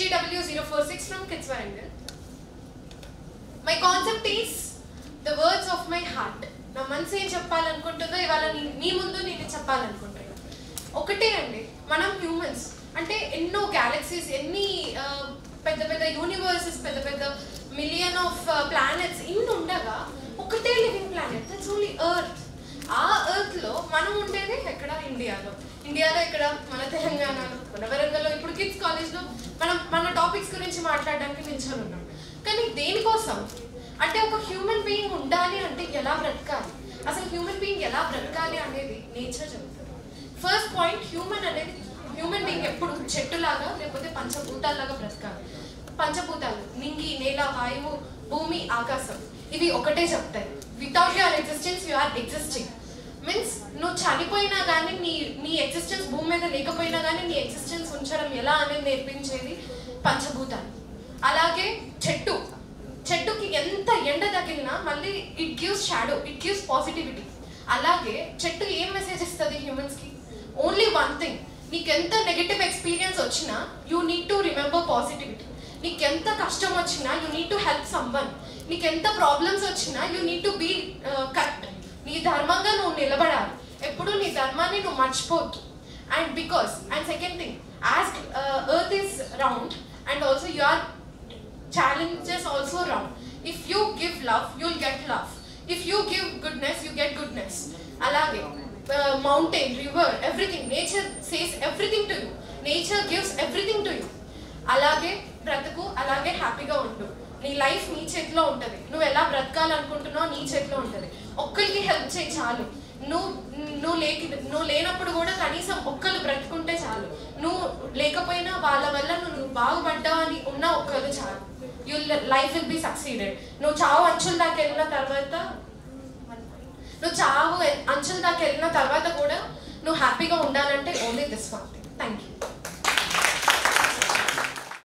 STW046 from Kids Varangal. My concept is the words of my heart నా మనసు ఏం చెప్పాలనుకుంటుందో ఇవాళ నీ- మీ ముందు నేను చెప్పాలనుకుంటున్నాను ఒకటే అండి మనం హ్యూమన్స్ అంటే ఎన్నో గ్యాలక్సీస్ ఎన్ని ఆ, పెద్ద పెద్ద యూనివర్సెస్ పెద్ద పెద్ద మిలియన్ ఆఫ్ ప్లానెట్స్ ఇన్ని ఉండగా ఒకటే living planet that's only earth ఆ ఎర్త్ లో మనం ఉండేది ఎక్కడ ఇండియాలో ఇండియాలో ఇక్కడ మన తెలంగాణలో మన వరంగల్లో ఇప్పుడు కిడ్స్ కాలేజ్ లో మనం మన టాపిక్స్ గురించి మాట్లాడడానికి నిల్చొని ఉన్నాం కానీ దేనికోసం అంటే ఒక హ్యూమన్ బీయింగ్ ఉండాలి అంటే ఎలా బ్రతకాలి అసలు హ్యూమన్ బీయింగ్ ఎలా బ్రతకాలి అనేది నేచర్ చెబుతుంది ఫస్ట్ పాయింట్ హ్యూమన్ అనేది హ్యూమన్ బీయింగ్ ఎప్పుడు చెట్టులాగా లేకపోతే పంచభూతాల్లాగా బ్రతకాలి పంచభూతాలు నింగి నేల వాయువు భూమి ఆకాశం ఇవి ఒకటే చెప్తాయి without your existence you are existing means నువ్వు చనిపోయినా కానీ నీ నీ ఎగ్జిస్టెన్స్ భూమి మీద లేకపోయినా కానీ నీ ఎగ్జిస్టెన్స్ ఉంచడం ఎలా అనేది నేర్పించేది పంచభూతాలు అలాగే చెట్టు చెట్టుకి ఎంత ఎండ తగిలినా మళ్ళీ it gives shadow it gives positivity అలాగే చెట్టు ఏం మెసేజ్ ఇస్తుంది హ్యూమన్స్ కి ఓన్లీ వన్ థింగ్ నీకెంత నెగటివ్ ఎక్స్పీరియన్స్ వచ్చినా you need to remember positivity నీకెంత కష్టం వచ్చినా you need to help someone నీకెంత ప్రాబ్లమ్స్ వచ్చినా you need to be correct నీ ధర్మంగా నువ్వు నిలబడాలి ఎప్పుడు నీ ధర్మాన్ని నువ్వు మర్చిపోవద్దు and because and second thing as earth is round and also you are challenges also round. If you give love, you'll get love. If you give goodness, you get goodness. Alage, uh, mountain, river, everything. Nature says everything to you. Nature gives everything to you. అలాగే బ్రతుకు అలాగే హ్యాపీగా ఉండు నీ life నీ చేతిలో ఉంటుంది నువ్వు ఎలా బ్రతకాలనుకుంటున్నావు నీ చేతిలో ఉంటుంది ఒక్కరికి హెల్ప్ చేయి చాలు నువ్వు నువ్వు లేక నువ్వు లేనప్పుడు కూడా కనీసం ఒక్కరు బ్రతుకుంటే చాలు నువ్వు లేకపోయినా వాళ్ళ వల్ల నువ్వు బాగుపడ్డావు అని ఉన్న ఒక్కరు చాలు you life will be succeeded నువ్వు చావు అంచుల దాకా వెళ్ళిన తర్వాత నువ్వు చావు అంచుల దాకా వెళ్ళిన తర్వాత కూడా నువ్వు హ్యాపీగా ఉండాలంటే only this one thing thank you